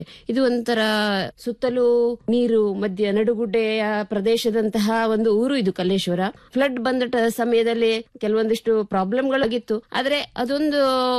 ಇದು ಒಂಥರ ಸುತ್ತಲೂ ನೀರು ಮಧ್ಯ ನಡುಗುಡ್ಡೆಯ ಪ್ರದೇಶದಂತಹ ಒಂದು ಊರು ಇದು ಕಲ್ಲೇಶ್ವರ ಫ್ಲಡ್ ಬಂದ ಟ- ಸಮಯದಲ್ಲಿ ಕೆಲವೊಂದಿಷ್ಟು ಪ್ರಾಬ್ಲಮ್ಗಳಾಗಿತ್ತು ಆದ್ರೆ ಅದೊಂದು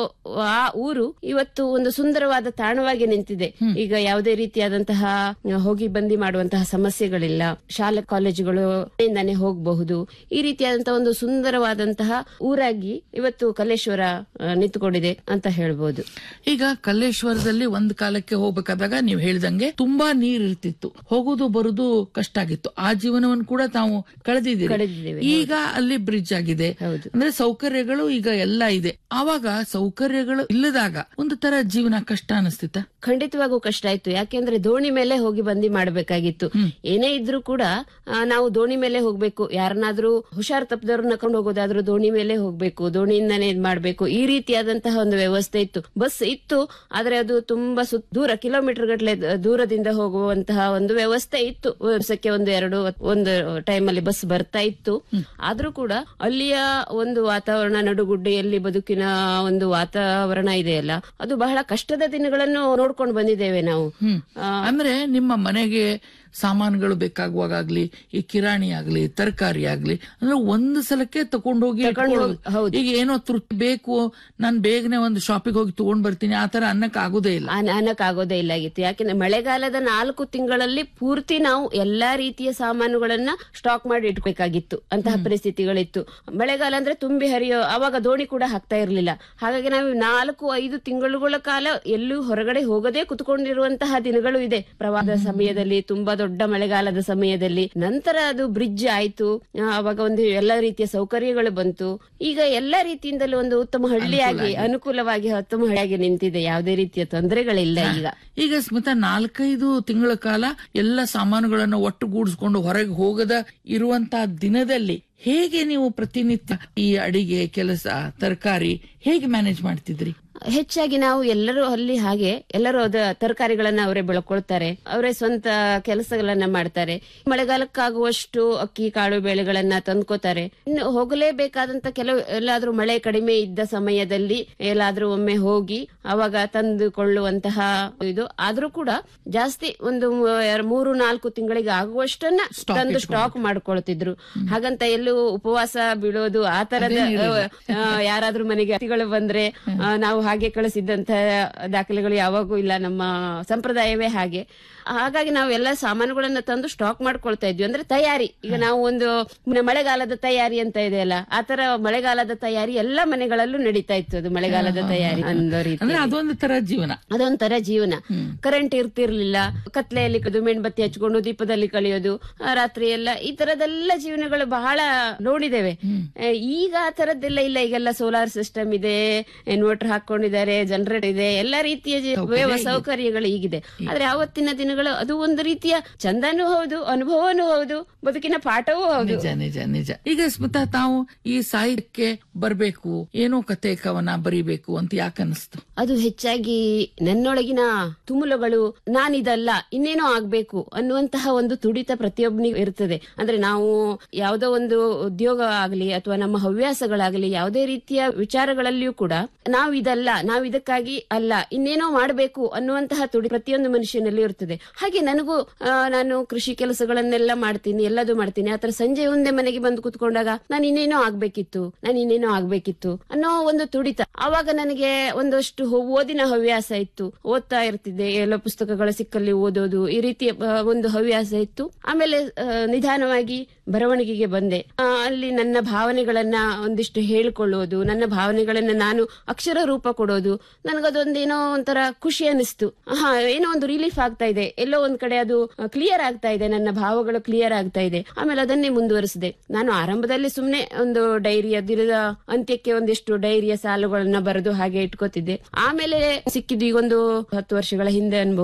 ಆ ಊರು ಇವತ್ತು ಒಂದು ಸುಂದರವಾದ ತಾಣವಾಗಿ ನಿಂತಿದೆ ಈಗ ಯಾವುದೇ ರೀತಿಯಾದಂತಹ ಹೋಗಿ ಬಂದಿ ಮಾಡುವಂತಹ ಸಮಸ್ಯೆಗಳಿಲ್ಲ ಶಾಲೆ ಕಾಲೇಜುಗಳು ಇಂದಾನೆ ಹೋಗಬಹುದು ಈ ರೀತಿಯಾದಂತಹ ಒಂದು ಸುಂದರವಾದಂತಹ ಊರಾಗಿ ಇವತ್ತು ಕಲ್ಲೇಶ್ವರ ಆ, ನಿಂತುಕೊಂಡಿದೆ ಅಂತ ಹೇಳ್ಬೋದು ಈಗ ಕಲ್ಲೇಶ್ವರದಲ್ಲಿ ಒಂದ್ ಕಾಲಕ್ಕೆ ಹೋಗ್ಬೇಕಾದಾಗ ನೀವು ಹೇಳ್ದಂಗೆ ತುಂಬಾ ನೀರ್ ಇರ್ತಿತ್ತು ಹೋಗುದು ಬರುದು ಕಷ್ಟ ಆಗಿತ್ತು ಆ ಜೀವನವನ್ನು ಕೂಡ ತಾವು ಕಳೆದಿದ್ದೀರಿ ಕಳೆದಿದ್ದೇವೆ, ಈಗ ಅಲ್ಲಿ ಬ್ರಿಡ್ಜ್ ಆಗಿದೆ ಹೌದು. ಅಂದ್ರೆ ಸೌಕರ್ಯಗಳು ಈಗ ಎಲ್ಲ ಇದೆ ಆವಾಗ ಸೌಕರ್ಯಗಳು ಇಲ್ಲದಾಗ ಒಂದು ತರ ಜೀವನ ಕಷ್ಟ ಅನಿಸ್ತಿತ್ತ ಖಂಡಿತವಾಗೂ ಕಷ್ಟ ಆಯ್ತು ಯಾಕೆಂದ್ರೆ ದೋಣಿ ಮೇಲೆ ಹೋಗಿ ಬಂದಿ ಮಾಡಬೇಕಾಗಿತ್ತು ಏನೇ ಇದ್ರೂ ಕೂಡ ಆ, ನಾವು ದೋಣಿ ಮೇಲೆ ಹೋಗ್ಬೇಕು ಯಾರನ್ನಾದ್ರೂ ಹುಷಾರ್ ತಪ್ಪದವ್ರನ್ನ ಕರ್ಕೊಂಡು ಹೋಗೋದಾದ್ರೂ ದೋಣಿ ಮೇಲೆ ಹೋಗ್ಬೇಕು ದೋಣಿಯಿಂದಾನೇ ಇದ್ ಮಾಡ್ಬೇಕು ಈ ರೀತಿಯಾದಂತಹ ಒಂದು ವ್ಯವಸ್ಥೆ ಇತ್ತು ಬಸ್ ಇತ್ತು ಆದ್ರೆ ಅದು ತುಂಬಾ ಸುತ್ತ ದೂರ ಕಿಲೋಮೀಟರ್ ಗಟ್ಟಲೆ ದೂರದಿಂದ ಹೋಗುವಂತಹ ಒಂದು ವ್ಯವಸ್ಥೆ ಇತ್ತು ವರ್ಷಕ್ಕೆ ಒಂದು ಎರಡು ಒಂದು ಟೈಮ್ ಅಲ್ಲಿ ಬಸ್ ಬರ್ತಾ ಇತ್ತು ಆದ್ರೂ ಕೂಡ ಅಲ್ಲಿಯ ಒಂದು ವಾತಾವರಣ ನಡುಗುಡ್ಡೆಯಲ್ಲಿ ಬದುಕಿನ ಒಂದು ವಾತಾವರಣ ಇದೆಯಲ್ಲ ಅದು ಬಹಳ ಕಷ್ಟದ ದಿನಗಳನ್ನು ನೋಡ್ಕೊಂಡು ಬಂದಿದ್ದೇವೆ ನಾವು ಆ, ಅಂದ್ರೆ ನಿಮ್ಮ ಮನೆಗೆ ಸಾಮಾನುಗಳು ಬೇಕಾಗುವಾಗ್ಲಿ ಈ ಕಿರಾಣಿ ಆಗ್ಲಿ ತರಕಾರಿ ಆಗ್ಲಿ ಅಂದ್ರೆ ಒಂದು ಸಲಕ್ಕೆ ತಕೊಂಡೋಗಿ ತಕೊಂಡ್ ಹೋಗ್- ಇಟ್ಕೊಳ್ಳೋದು. ಹೌದು. ಈಗ ಏನೋ ತೃಪ್ತಿ ಬೇಕು ನಾನ್ ಬೇಗನೆ ಒಂದು ಶಾಪಿಗೆ ಹೋಗಿ ತಗೊಂಡ್ ಬರ್ತೀನಿ ಆತರ ಅನ್ನಕ್ ಆಗುದೇ ಇಲ್ಲ ಅನ- ಅನ್ನಕ್ಕಾಗೋದೇ ಇಲ್ಲ ಆಗಿತ್ತು ಯಾಕೆಂದ್ರೆ ಮಳೆಗಾಲದ ನಾಲ್ಕು ತಿಂಗಳಲ್ಲಿ ಪೂರ್ತಿ ನಾವು ಎಲ್ಲಾ ರೀತಿಯ ಸಾಮಾನುಗಳನ್ನ ಸ್ಟಾಕ್ ಮಾಡಿ ಇಟ್ಬೇಕಾಗಿತ್ತು ಅಂತಹ ಪರಿಸ್ಥಿತಿಗಳಿತ್ತು ಮಳೆಗಾಲ ಅಂದ್ರೆ ತುಂಬಿ ಹರಿಯೋ ಅವಾಗ ದೋಣಿ ಕೂಡ ಹಾಕ್ತಾ ಇರ್ಲಿಲ್ಲ ಹಾಗಾಗಿ ನಾವು ನಾಲ್ಕು ಐದು ತಿಂಗಳುಗಳ ಕಾಲ ಎಲ್ಲೂ ಹೊರಗಡೆ ಹೋಗದೆ ಕುತ್ಕೊಂಡಿರುವಂತಹ ದಿನಗಳು ಇದೆ ಪ್ರವಾಹದ ಸಮಯದಲ್ಲಿ ತುಂಬಾ ದೊಡ್ಡ ಮಳೆಗಾಲದ ಸಮಯದಲ್ಲಿ ನಂತರ ಅದು ಬ್ರಿಡ್ಜ್ ಆಯ್ತು ಆ, ಅವಾಗ ಒಂದು ಎಲ್ಲ ರೀತಿಯ ಸೌಕರ್ಯಗಳು ಬಂತು ಈಗ ಎಲ್ಲಾ ರೀತಿಯಿಂದಲೂ ಒಂದು ಉತ್ತಮ ಹಳ್ಳಿಯಾಗಿ ಅನುಕೂಲವಾಗಿ ಉತ್ತಮ ಹಳ್ಳಿಯಾಗಿ ನಿಂತಿದೆ ಯಾವುದೇ ರೀತಿಯ ತೊಂದರೆಗಳಿಲ್ಲ ಈಗ ಈಗ ಸ್ಮಿತಾ ನಾಲ್ಕೈದು ತಿಂಗಳ ಕಾಲ ಎಲ್ಲ ಸಾಮಾನುಗಳನ್ನು ಒಟ್ಟುಗೂಡಿಸ್ಕೊಂಡು ಹೊರಗೆ ಹೋಗದ ಇರುವಂತಹ ದಿನದಲ್ಲಿ ಹೇಗೆ ನೀವು ಪ್ರತಿನಿತ್ಯ ಈ ಅಡಿಗೆ ಕೆಲಸ ತರಕಾರಿ ಹೇಗೆ ಮ್ಯಾನೇಜ್ ಮಾಡ್ತಿದ್ರಿ ಹೆಚ್ಚಾಗಿ ನಾವು ಎಲ್ಲರೂ ಅಲ್ಲಿ ಹಾಗೆ ಎಲ್ಲರೂ ಅದ ತರಕಾರಿಗಳನ್ನ ಅವರೇ ಬೆಳ್ಕೊಳ್ತಾರೆ ಅವರೇ ಸ್ವಂತ ಕೆಲಸಗಳನ್ನ ಮಾಡ್ತಾರೆ ಮಳೆಗಾಲಕ್ಕಾಗುವಷ್ಟು ಅಕ್ಕಿ ಕಾಳು ಬೇಳೆಗಳನ್ನ ತಂದ್ಕೋತಾರೆ ಇನ್ನು ಹೋಗಲೇಬೇಕಾದಂತ ಕೆಲವು ಎಲ್ಲಾದ್ರೂ ಮಳೆ ಕಡಿಮೆ ಇದ್ದ ಸಮಯದಲ್ಲಿ ಎಲ್ಲಾದ್ರೂ ಒಮ್ಮೆ ಹೋಗಿ ಅವಾಗ ತಂದುಕೊಳ್ಳುವಂತಹ ಇದು ಆದ್ರೂ ಕೂಡ ಜಾಸ್ತಿ ಒಂದು ಮೂ- ಎರ- ಮೂರು ನಾಲ್ಕು ತಿಂಗಳಿಗೆ ಆಗುವಷ್ಟನ್ನ ತಂದು ಸ್ಟಾಕ್ ಮಾಡ್ಕೊಳ್ತಿದ್ರು ಹಾಗಂತ ಎಲ್ಲೂ ಉಪವಾಸ ಬೀಳೋದು ಆ ತರದ ಆ, ಯಾರಾದ್ರೂ ಮನೆಗೆ ಅತಿಥಿಗಳು ಬಂದ್ರೆ ಆ, ನಾವು ಹಾಗೆ ಕಳಿಸಿದ್ದಂತ ದಾಖಲೆಗಳು ಯಾವಾಗೂ ಇಲ್ಲ ನಮ್ಮ ಸಂಪ್ರದಾಯವೇ ಹಾಗೆ ಹಾಗಾಗಿ ನಾವು ಎಲ್ಲ ಸಾಮಾನುಗಳನ್ನ ತಂದು ಸ್ಟಾಕ್ ಮಾಡ್ಕೊಳ್ತಾ ಇದ್ವಿ ಅಂದ್ರೆ ತಯಾರಿ ಈಗ ನಾವು ಒಂದು ಮ- ಮಳೆಗಾಲದ ತಯಾರಿ ಅಂತ ಇದೆಯಲ್ಲ ಆತರ ಮಳೆಗಾಲದ ತಯಾರಿ ಎಲ್ಲ ಮನೆಗಳಲ್ಲೂ ನಡೀತಾ ಇತ್ತು ಅದು ಮಳೆಗಾಲದ ತಯಾರಿ ಅನ್ನೋ ರೀತಿ ಅಂದ್ರೆ ಅದೊಂದು ತರ ಜೀವನ ಅದೊಂಥರ ಜೀವನ ಕರೆಂಟ್ ಇರ್ತಿರ್ಲಿಲ್ಲ ಕತ್ಲೆಯಲ್ಲಿ ಕದು ಮೇಣ್ಬತ್ತಿ ಹಚ್ಕೊಂಡು ದೀಪದಲ್ಲಿ ಕಳೆಯೋದು ಆ, ರಾತ್ರಿ ಎಲ್ಲ ಈ ತರದೆಲ್ಲ ಜೀವನಗಳು ಬಹಳ ನೋಡಿದ್ದೇವೆ ಆ, ಈಗ ಆ ತರದ್ದೆಲ್ಲ ಇಲ್ಲ ಈಗೆಲ್ಲ ಸೋಲಾರ್ ಸಿಸ್ಟಮ್ ಇದೆ ಇನ್ವರ್ಟರ್ ಹಾಕೊಂಡಿದ್ದಾರೆ ಜನರೇಟರ್ ಇದೆ ಎಲ್ಲ ರೀತಿಯ ಜಿ- ವ್ಯವ- ಸೌಕರ್ಯಗಳು ಈಗಿದೆ ಆದ್ರೆ ಆವತ್ತಿನ ದಿನಗಳು ಅದು ಒಂದು ರೀತಿಯ ಚಂದನೂ ಹೌದು ಅನುಭವನೂ ಹೌದು ಬದುಕಿನ ಪಾಠವೂ ಹೌದು ನಿಜ ನಿಜ ನಿಜ ಈಗ ಸ್ಮಿತಾ ತಾವು ಈ ಸಾಹಿತ್ಯಕ್ಕೆ ಬರ್ಬೇಕು ಏನೋ ಕತೆ ಕವನ ಬರಿಬೇಕು ಅಂತ ಯಾಕೆ ಅನಿಸ್ತು ಅದು ಹೆಚ್ಚಾಗಿ ನನ್ನೊಳಗಿನ ತುಮುಲಗಳು ನಾನಿದಲ್ಲ ಇನ್ನೇನೋ ಆಗ್ಬೇಕು ಅನ್ನುವಂತಹ ಒಂದು ತುಡಿತ ಪ್ರತಿಯೊಬ್ಬನಿಗೂ ಇರ್ತದೆ ಅಂದ್ರೆ ನಾವು ಯಾವುದೋ ಒಂದು ಉದ್ಯೋಗ ಆಗಲಿ ಅಥವಾ ನಮ್ಮ ಹವ್ಯಾಸಗಳಾಗಲಿ ಯಾವುದೇ ರೀತಿಯ ವಿಚಾರಗಳಲ್ಲಿಯೂ ಕೂಡ ನಾವು ಇದಲ್ಲ ನಾವು ಇದಕ್ಕಾಗಿ ಅಲ್ಲ ಇನ್ನೇನೋ ಮಾಡಬೇಕು ಅನ್ನುವಂತಹ ತುಡಿ ಪ್ರತಿಯೊಂದು ಮನುಷ್ಯನಲ್ಲಿ ಇರ್ತದೆ ಹಾಗೆ ನನಗೂ ಆ, ನಾನು ಕೃಷಿ ಕೆಲಸಗಳನ್ನೆಲ್ಲ ಮಾಡ್ತೀನಿ ಎಲ್ಲದೂ ಮಾಡ್ತೀನಿ ಆತರ ಸಂಜೆ ಒಂದೇ ಮನೆಗೆ ಬಂದು ಕುತ್ಕೊಂಡಾಗ ನಾನು ಇನ್ನೇನೋ ಆಗ್ಬೇಕಿತ್ತು ನಾನು ಇನ್ನೇನೋ ಆಗ್ಬೇಕಿತ್ತು ಅನ್ನೋ ಒಂದು ತುಡಿತ ಆವಾಗ ನನಗೆ ಒಂದಷ್ಟು ಹೊ- ಓದಿನ ಹವ್ಯಾಸ ಇತ್ತು ಓದ್ತಾ ಇರ್ತಿದ್ದೆ ಎಲ್ಲ ಪುಸ್ತಕಗಳ ಸಿಕ್ಕಲ್ಲಿ ಓದೋದು ಈ ರೀತಿಯ ಆ, ಒಂದು ಹವ್ಯಾಸ ಇತ್ತು ಆಮೇಲೆ ಆ, ನಿಧಾನವಾಗಿ ಬರವಣಿಗೆಗೆ ಬಂದೆ ಆ, ಅಲ್ಲಿ ನನ್ನ ಭಾವನೆಗಳನ್ನ ಒಂದಿಷ್ಟು ಹೇಳ್ಕೊಳ್ಳೋದು ನನ್ನ ಭಾವನೆಗಳನ್ನ ನಾನು ಅಕ್ಷರ ರೂಪ ಕೊಡೋದು ನನಗದೊಂದೇನೋ ಒಂಥರ ಖುಷಿ ಅನಿಸ್ತು ಹಾ ಏನೋ ಒಂದು ರಿಲೀಫ್ ಆಗ್ತಾ ಇದೆ ಎಲ್ಲೋ ಒಂದ್ ಕಡೆ ಅದು ಕ್ಲಿಯರ್ ಆಗ್ತಾ ಇದೆ ನನ್ನ ಭಾವಗಳು ಕ್ಲಿಯರ್ ಆಗ್ತಾ ಇದೆ ಆಮೇಲೆ ಅದನ್ನೇ ಮುಂದುವರಿಸಿದೆ ನಾನು ಆರಂಭದಲ್ಲಿ ಸುಮ್ನೆ ಒಂದು ಡೈರಿಯ ದಿನದ ಅಂತ್ಯಕ್ಕೆ ಒಂದಿಷ್ಟು ಡೈರಿಯ ಸಾಲುಗಳನ್ನ ಬರೆದು ಹಾಗೆ ಇಟ್ಕೋತಿದ್ದೆ ಆಮೇಲೆ ಸಿಕ್ಕಿದ್ದು ಈಗೊಂದು ಹತ್ತು ವರ್ಷಗಳ ಹಿಂದೆ ಅನ್ಬಹುದು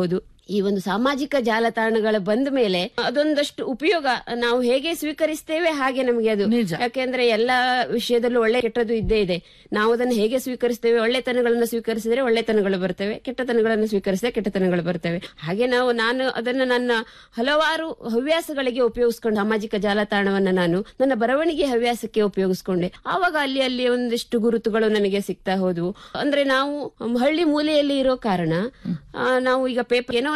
ಈ ಒಂದು ಸಾಮಾಜಿಕ ಜಾಲತಾಣಗಳ ಬಂದ ಮೇಲೆ ಅದೊಂದಷ್ಟು ಉಪಯೋಗ ನಾವು ಹೇಗೆ ಸ್ವೀಕರಿಸ್ತೇವೆ ಹಾಗೆ ನಮಗೆ ಅದು ನಿಜ. ಯಾಕೆಂದ್ರೆ ಎಲ್ಲಾ ವಿಷಯದಲ್ಲೂ ಒಳ್ಳೆ ಕೆಟ್ಟದ್ದು ಇದ್ದೇ ಇದೆ ನಾವು ಅದನ್ನು ಹೇಗೆ ಸ್ವೀಕರಿಸ್ತೇವೆ ಒಳ್ಳೆತನಗಳನ್ನು ಸ್ವೀಕರಿಸಿದ್ರೆ ಒಳ್ಳೆತನಗಳು ಬರ್ತವೆ ಕೆಟ್ಟತನಗಳನ್ನು ಸ್ವೀಕರಿಸಿದ್ರೆ ಕೆಟ್ಟತನಗಳು ಬರ್ತವೆ ಹಾಗೆ ನಾವು ನಾನು ಅದನ್ನ ನನ್ನ ಹಲವಾರು ಹವ್ಯಾಸಗಳಿಗೆ ಉಪಯೋಗಿಸ್ಕೊಂಡು ಸಾಮಾಜಿಕ ಜಾಲತಾಣವನ್ನ ನಾನು ನನ್ನ ಬರವಣಿಗೆ ಹವ್ಯಾಸಕ್ಕೆ ಉಪಯೋಗಿಸ್ಕೊಂಡೆ ಆವಾಗ ಅಲ್ಲಿ ಅಲ್ಲಿ ಒಂದಿಷ್ಟು ಗುರುತುಗಳು ನನಗೆ ಸಿಗ್ತಾ ಹೋದವು ಅಂದ್ರೆ ನಾವು ಹಳ್ಳಿ ಮೂಲೆಯಲ್ಲಿ ಇರೋ ಕಾರಣ ಆ, ನಾವು ಈಗ ಪೇಪರ್ ಏನೋ